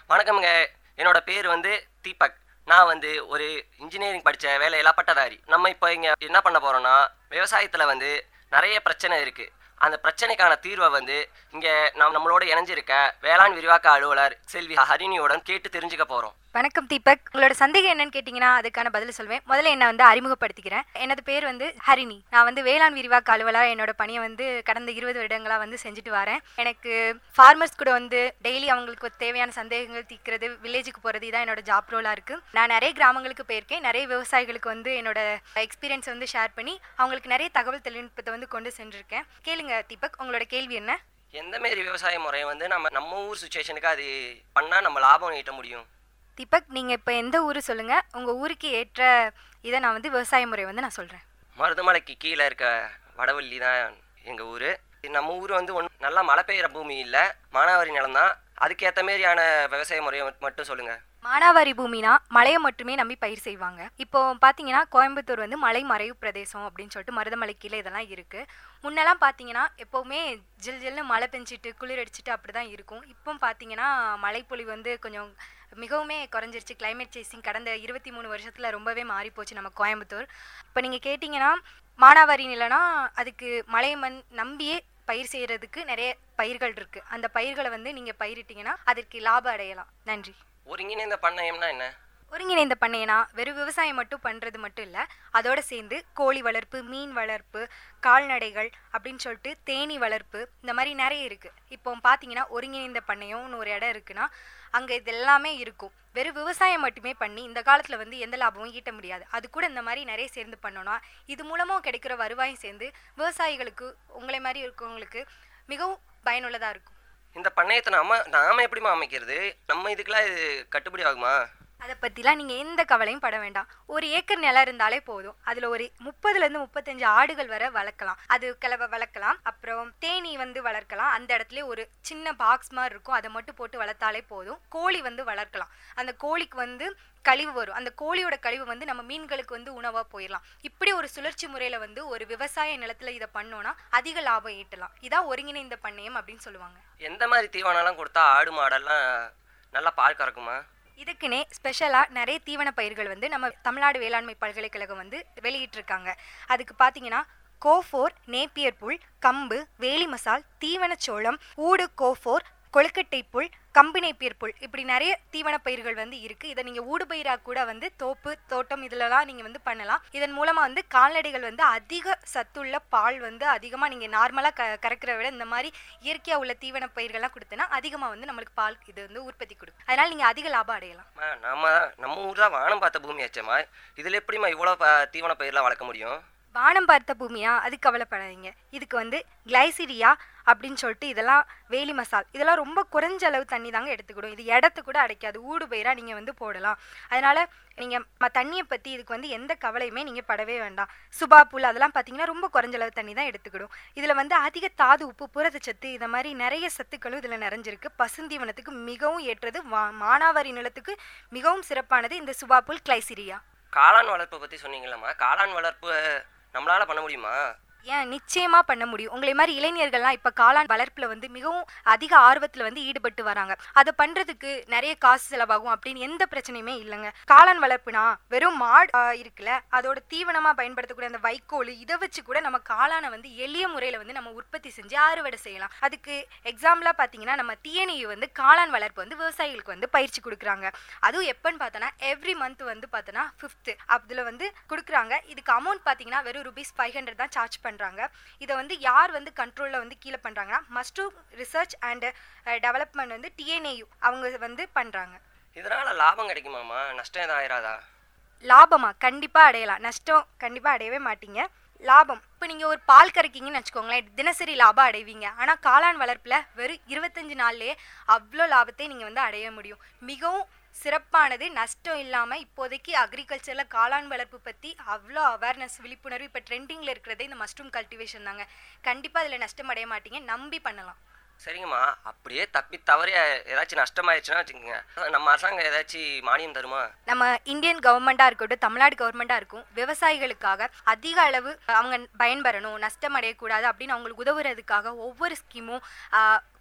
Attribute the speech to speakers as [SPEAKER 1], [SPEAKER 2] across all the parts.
[SPEAKER 1] வணக்கம்ங்க என்னோட பேர் வந்து தீபக் நான் வந்து ஒரு இன்ஜினியரிங் படித்த வேலையெல்லாம் பட்டதாரி நம்ம இப்போ இங்கே என்ன பண்ண போகிறோம்னா விவசாயத்தில் வந்து நிறைய பிரச்சனை இருக்குது அந்த பிரச்சனைக்கான தீர்வை வந்து இங்கே நாம் நம்மளோட இணைஞ்சிருக்க வேளாண் விரிவாக்க அலுவலர் செல்வி ஹரிணியுடன் கேட்டு தெரிஞ்சுக்க போகிறோம்
[SPEAKER 2] வணக்கம் தீபக் உங்களோட சந்தேகம் என்னன்னு கேட்டிங்கன்னா அதுக்கான பதில் சொல்வேன் முதல்ல என்ன வந்து அறிமுகப்படுத்திக்கிறேன் எனது பேர் வந்து ஹரிணி நான் வந்து வேளாண் விரிவாக்க அலுவலர் என்னோட பணியை வந்து கடந்த இருபது வருடங்களாக வந்து செஞ்சுட்டு வரேன் எனக்கு ஃபார்மர்ஸ் கூட வந்து டெய்லி அவங்களுக்கு தேவையான சந்தேகங்கள் தீர்க்கிறது வில்லேஜுக்கு போகிறது இதான் என்னோட ஜாப் ரோலாக இருக்குது நான் நிறைய கிராமங்களுக்கு போயிருக்கேன் நிறைய விவசாயிகளுக்கு வந்து என்னோட எக்ஸ்பீரியன்ஸ் வந்து ஷேர் பண்ணி அவங்களுக்கு நிறைய தகவல் தொழில்நுட்பத்தை வந்து கொண்டு சென்றிருக்கேன் கேளுங்க தீபக் உங்களோட கேள்வி என்ன
[SPEAKER 1] எந்த மாரி விவசாய முறையை வந்து நம்ம நம்ம ஊர் சுச்சுவேஷனுக்கு அது பண்ணால் நம்ம லாபம் ஈட்ட முடியும்
[SPEAKER 2] தீபக் நீங்கள் இப்போ எந்த ஊர் சொல்லுங்கள் உங்கள் ஊருக்கு ஏற்ற இதை நான் வந்து விவசாய முறை வந்து நான் சொல்கிறேன்
[SPEAKER 1] மருதமலைக்கு கீழே இருக்க வடவள்ளி தான் எங்கள் ஊர் நம்ம ஊர் வந்து ஒன் நல்லா மழை பெய்கிற பூமி இல்லை மானாவாரி நிலம் தான் அதுக்கேற்ற மாரியான விவசாய முறையை மட்டும் சொல்லுங்கள்
[SPEAKER 2] மானாவாரி பூமினா மலையை மட்டுமே நம்பி பயிர் செய்வாங்க இப்போ பார்த்தீங்கன்னா கோயம்புத்தூர் வந்து மலை மறைவு பிரதேசம் அப்படின்னு சொல்லிட்டு மருதமலை கீழே இதெல்லாம் இருக்குது முன்னெல்லாம் பார்த்தீங்கன்னா எப்போவுமே ஜில் ஜில்னு மழை பெஞ்சிட்டு குளிர் அடிச்சிட்டு அப்படி தான் இருக்கும் இப்போ பார்த்தீங்கன்னா மழைப்பொழிவு வந்து கொஞ்சம் மிகவுமே குறைஞ்சிருச்சு climate சேசிங் கடந்த இருபத்தி மூணு வருஷத்தில் ரொம்பவே மாறி போச்சு நம்ம கோயம்புத்தூர் இப்போ நீங்கள் கேட்டிங்கன்னா மானாவாரி நிலனா அதுக்கு மலை மண் நம்பியே பயிர் செய்கிறதுக்கு நிறைய பயிர்கள் இருக்குது அந்த பயிர்களை வந்து நீங்கள் பயிரிட்டீங்கன்னா அதற்கு லாபம் அடையலாம் நன்றி
[SPEAKER 1] ஒருங்கிணைந்த பண்ணையம்னா என்ன
[SPEAKER 2] ஒருங்கிணைந்த பண்ணையனா வெறும் விவசாயம் மட்டும் பண்ணுறது மட்டும் இல்லை அதோட சேர்ந்து கோழி வளர்ப்பு மீன் வளர்ப்பு கால்நடைகள் அப்படின்னு சொல்லிட்டு தேனீ வளர்ப்பு இந்த மாதிரி நிறைய இருக்குது இப்போ பார்த்தீங்கன்னா ஒருங்கிணைந்த பண்ணையம்னு ஒரு இடம் இருக்குன்னா அங்கே இது எல்லாமே இருக்கும் வெறும் விவசாயம் மட்டுமே பண்ணி இந்த காலத்தில் வந்து எந்த லாபமும் ஈட்ட முடியாது அது கூட இந்த மாதிரி நிறைய சேர்ந்து பண்ணோன்னா இது மூலமாக கிடைக்கிற வருவாயும் சேர்ந்து விவசாயிகளுக்கு உங்களை மாதிரி இருக்கவங்களுக்கு மிகவும் பயனுள்ளதாக இருக்கும்
[SPEAKER 1] இந்த பண்ணையத்தை நாம நாம எப்படிமா அமைக்கிறது நம்ம இதுக்கெல்லாம் இது கட்டுப்படி ஆகுமா
[SPEAKER 2] அதை பற்றிலாம் நீங்கள் எந்த கவலையும் பட வேண்டாம் ஒரு ஏக்கர் நிலம் இருந்தாலே போதும் அதில் ஒரு முப்பதுலேருந்து முப்பத்தஞ்சு ஆடுகள் வரை வளர்க்கலாம் அது கிளவ வளர்க்கலாம் அப்புறம் தேனீ வந்து வளர்க்கலாம் அந்த இடத்துல ஒரு சின்ன பாக்ஸ் மாதிரி இருக்கும் அதை மட்டும் போட்டு வளர்த்தாலே போதும் கோழி வந்து வளர்க்கலாம் அந்த கோழிக்கு வந்து கழிவு வரும் அந்த கோழியோட கழிவு வந்து நம்ம மீன்களுக்கு வந்து உணவாக போயிடலாம் இப்படி ஒரு சுழற்சி முறையில் வந்து ஒரு விவசாய நிலத்தில் இதை பண்ணோன்னா அதிக லாபம் ஈட்டலாம் இதான் ஒருங்கிணைந்த பண்ணையம் அப்படின்னு சொல்லுவாங்க
[SPEAKER 1] எந்த மாதிரி தீவனம்லாம் கொடுத்தா ஆடு மாடெல்லாம் நல்லா பால் கறக்குமா
[SPEAKER 2] இதுக்குன்னே ஸ்பெஷலாக நிறைய தீவன பயிர்கள் வந்து நம்ம தமிழ்நாடு வேளாண்மை பல்கலைக்கழகம் வந்து வெளியிட்டிருக்காங்க அதுக்கு பார்த்தீங்கன்னா கோஃபோர் நேப்பியர் புல் கம்பு வேலி மசால் தீவனச்சோளம் ஊடு கோஃபோர் கொழுக்கட்டை புல் கம்பு நேப்பியர் புல் இப்படி நிறைய தீவன பயிர்கள் வந்து இருக்குது இதை நீங்கள் ஊடு பயிராக கூட வந்து தோப்பு தோட்டம் இதிலலாம் நீங்கள் வந்து பண்ணலாம் இதன் மூலமாக வந்து கால்நடைகள் வந்து அதிக சத்துள்ள பால் வந்து அதிகமாக நீங்கள் நார்மலாக க கறக்கிற விட இந்த மாதிரி இயற்கையாக உள்ள தீவன பயிர்கள்லாம் கொடுத்தனா அதிகமாக வந்து நம்மளுக்கு பால் இது வந்து உற்பத்தி கொடுக்கும் அதனால் நீங்கள் அதிக லாபம் அடையலாம்
[SPEAKER 1] அம்மா, நம்ம நம்ம ஊர் தான் வானம் பார்த்த பூமி ஆச்சேம்மா இதில் எப்படிம்மா இவ்வளோ ப- தீவன பயிரெலாம் வளர்க்க முடியும்
[SPEAKER 2] வானம் பார்த்த பூமியா அது கவலைப்படாதீங்க இதுக்கு வந்து கிளைசிரியா அப்படின்னு சொல்லிட்டு இதெல்லாம் வேலி மசால் இதெல்லாம் ரொம்ப குறைஞ்ச அளவு தண்ணி தாங்க எடுத்துக்கிடும் இது இடத்து கூட அடைக்காது ஊடு பயிராக நீங்கள் வந்து போடலாம் அதனால் நீங்கள் தண்ணியை பற்றி இதுக்கு வந்து எந்த கவலையுமே நீங்கள் படவே வேண்டாம் சுபா புல் அதெல்லாம் பார்த்தீங்கன்னா ரொம்ப குறைஞ்ச அளவு தண்ணி தான் எடுத்துக்கிடும் இதில் வந்து அதிக தாது உப்பு புரதச்சத்து இந்த மாதிரி நிறைய சத்துக்களும் இதில் நிறைஞ்சிருக்கு பசுந்தீவனத்துக்கு மிகவும் ஏற்றது வா மானாவாரி நிலத்துக்கு மிகவும் சிறப்பானது இந்த சுபா புல் கிளைசிரியா
[SPEAKER 1] காளான் வளர்ப்பை பற்றி சொன்னீங்களம்மா காளான் வளர்ப்பு நம்மளால பண்ண முடியுமா
[SPEAKER 2] ஏன் நிச்சயமா பண்ண முடியும் உங்களை மாதிரி இளைஞர்கள்லாம் இப்ப காளான் வளர்ப்புல வந்து மிகவும் அதிக ஆர்வத்துல வந்து ஈடுபட்டு வராங்க அதை பண்றதுக்கு நிறைய காசு செலவாகும் அப்படின்னு எந்த பிரச்சனையுமே இல்லைங்க காளான் வளர்ப்புனா வெறும் மாடு ஆ, இருக்குல்ல அதோட தீவனமா பயன்படுத்தக்கூடிய அந்த வைக்கோல் இதை வச்சு கூட நம்ம காளானை வந்து எளிய முறையில வந்து நம்ம உற்பத்தி செஞ்சு அறுவடை செய்யலாம் அதுக்கு எக்ஸாம்பிளா பாத்தீங்கன்னா நம்ம டிஎன்இ வந்து காளான் வளர்ப்பு வந்து விவசாயிகளுக்கு வந்து பயிற்சி கொடுக்குறாங்க அதுவும் எப்பன்னு பார்த்தோன்னா எவ்ரி மந்த் வந்து பார்த்தோன்னா ஃபிஃப்த்து அதில் வந்து கொடுக்குறாங்க இதுக்கு அமௌண்ட் பார்த்தீங்கன்னா வெறும் ருபீஸ் ஃபைவ் ஹண்ட்ரட் தான் சார்ஜ் பண்ணுறாங்க இதை வந்து யார் வந்து கண்ட்ரோலில் வந்து கீழே பண்ணுறாங்கன்னா மஸ்டூம் ரிசர்ச் அண்ட் டெவலப்மெண்ட் வந்து டிஎன்ஏயு அவங்க வந்து பண்ணுறாங்க
[SPEAKER 1] இதனால லாபம் கிடைக்குமாம்மா நஷ்டம் எதுவும் ஆயிராதா
[SPEAKER 2] லாபமா கண்டிப்பாக அடையலாம் நஷ்டம் கண்டிப்பாக அடையவே மாட்டீங்க லாபம் இப்போ நீங்கள் ஒரு பால் கறக்கீங்கன்னு வச்சுக்கோங்களேன் தினசரி லாபம் அடைவீங்க ஆனால் காளான் வளர்ப்பில் வெறும் இருபத்தஞ்சு நாள்லயே அவ்வளோ லாபத்தை நீங்கள் வந்து அடைய முடியும் மிகவும் சிறப்பானது நஷ்டம் இல்லாமல் இப்போதைக்கு அக்ரிகல்ச்சரில் காளான் வளர்ப்பு பற்றி அவ்வளோ அவேர்னஸ் விழிப்புணர்வு இப்போ ட்ரெண்டிங்கில் இருக்கிறதே இந்த மஷ்ரூம் கல்டிவேஷன் தாங்க கண்டிப்பாக அதில் நஷ்டம் அடைய மாட்டீங்க நம்பி பண்ணலாம்
[SPEAKER 1] சரிங்கம்மா அப்படியே தப்பி தவறி ஏதாச்சும் நஷ்டமாயிடுச்சுன்னா வச்சுக்கோங்க நம்ம அரசாங்கம் ஏதாச்சும் மானியம் தருமா
[SPEAKER 2] நம்ம இந்தியன் கவர்மெண்ட்டாக இருக்கட்டும் தமிழ்நாடு கவர்மெண்ட்டாக இருக்கும் விவசாயிகளுக்காக அதிக அளவு அவங்க பயன்பெறணும் நஷ்டம் அடையக்கூடாது அப்படின்னு அவங்களுக்கு உதவுறதுக்காக ஒவ்வொரு ஸ்கீமும்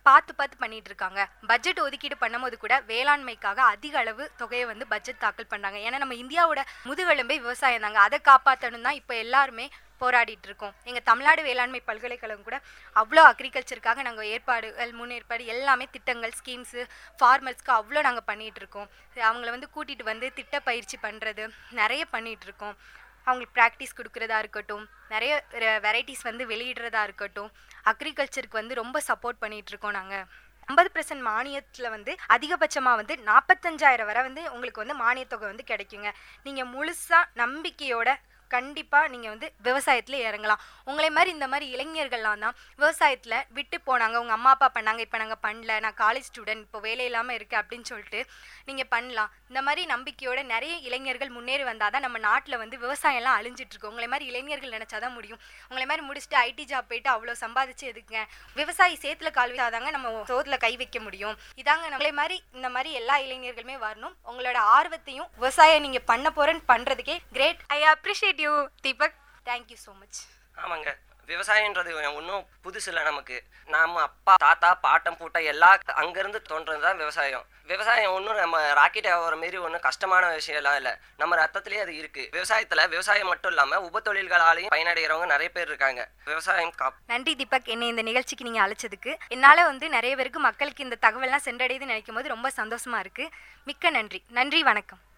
[SPEAKER 2] பார்த்து பார்த்து பண்ணிட்டு இருக்காங்க பட்ஜெட் ஒதுக்கீடு பண்ணும்போது கூட வேளாண்மைக்காக அதிக அளவு தொகையை வந்து பட்ஜெட் தாக்கல் பண்றாங்க ஏன்னா நம்ம இந்தியாவோட முதுகெலும்பே விவசாயம் தாங்க அதை காப்பாற்றணும் தான் இப்போ எல்லாருமே போராடிட்டு இருக்கோம் எங்கள் தமிழ்நாடு வேளாண்மை பல்கலைக்கழகம் கூட அவ்வளோ அக்ரிகல்ச்சருக்காக நாங்கள் ஏற்பாடுகள் முன்னேற்பாடு எல்லாமே திட்டங்கள் ஸ்கீம்ஸு ஃபார்மர்ஸ்க்கு அவ்வளோ நாங்கள் பண்ணிகிட்டு இருக்கோம் அவங்கள வந்து கூட்டிகிட்டு வந்து திட்ட பயிற்சி பண்ணுறது நிறைய பண்ணிகிட்டு இருக்கோம் அவங்களுக்கு ப்ராக்டிஸ் கொடுக்குறதா இருக்கட்டும் நிறைய வெரைட்டிஸ் வந்து வெளியிடுறதா இருக்கட்டும் அக்ரிகல்ச்சருக்கு வந்து ரொம்ப சப்போர்ட் பண்ணிகிட்டு இருக்கோம் நாங்கள் ஐம்பது பர்சன்ட் மானியத்தில் வந்து அதிகபட்சமாக வந்து நாற்பத்தஞ்சாயிரம் வரை வந்து உங்களுக்கு வந்து மானியத்தொகை வந்து கிடைக்குங்க நீங்கள் முழுசாக நம்பிக்கையோட கண்டிப்பாக நீங்கள் வந்து விவசாயத்தில் இறங்கலாம் உங்களை மாதிரி இந்த மாதிரி இளைஞர்கள்லாம் தான் விவசாயத்தில் விட்டு போனாங்க உங்கள் அம்மா அப்பா பண்ணாங்க இப்போ நாங்கள் பண்ணல நான் காலேஜ் ஸ்டூடெண்ட் இப்போ வேலை இல்லாமல் இருக்கேன் அப்படின்னு சொல்லிட்டு நீங்கள் பண்ணலாம் இந்த மாதிரி நம்பிக்கையோட நிறைய இளைஞர்கள் முன்னேறி வந்தால் தான் நம்ம நாட்டில் வந்து விவசாயம்லாம் அழிஞ்சிட்டு இருக்கு உங்களை மாதிரி இளைஞர்கள் நினச்சா தான் முடியும் உங்களை மாதிரி முடிச்சுட்டு ஐடி ஜாப் போயிட்டு அவ்வளோ சம்பாதிச்சு எதுக்குங்க விவசாயி சேத்துல கால் வைத்தாதாங்க நம்ம சோத்துல கை வைக்க முடியும் இதாங்க நம்மளை மாதிரி இந்த மாதிரி எல்லா இளைஞர்களுமே வரணும் உங்களோட ஆர்வத்தையும் விவசாயம் நீங்கள் பண்ண போறேன்னு பண்ணுறதுக்கே great I appreciate you Deepak thank you so much
[SPEAKER 1] ஆமாங்க விவசாயன்றது ஒன்றும் புதுசு இல்லை நமக்கு நாம அப்பா தாத்தா பாட்டம் பூட்டம் எல்லா அங்கேருந்து தோன்றது தான் விவசாயம் விவசாயம் ஒன்றும் நம்ம ராக்கெட் ஆகிற மாரி ஒன்றும் கஷ்டமான விஷயம்லாம் இல்லை நம்ம ரத்தத்திலே அது இருக்குது விவசாயத்தில் விவசாயம் மட்டும் இல்லாமல் உபத்தொழில்களாலையும் பயனடைகிறவங்க நிறைய பேர் இருக்காங்க விவசாயம் காப்
[SPEAKER 2] நன்றி தீபக் என்னை இந்த நிகழ்ச்சிக்கு நீங்கள் அழைச்சதுக்கு என்னால் வந்து நிறைய பேருக்கு மக்களுக்கு இந்த தகவல்லாம் சென்றடையுதுன்னு நினைக்கும் போது ரொம்ப சந்தோஷமா இருக்கு மிக்க நன்றி நன்றி வணக்கம்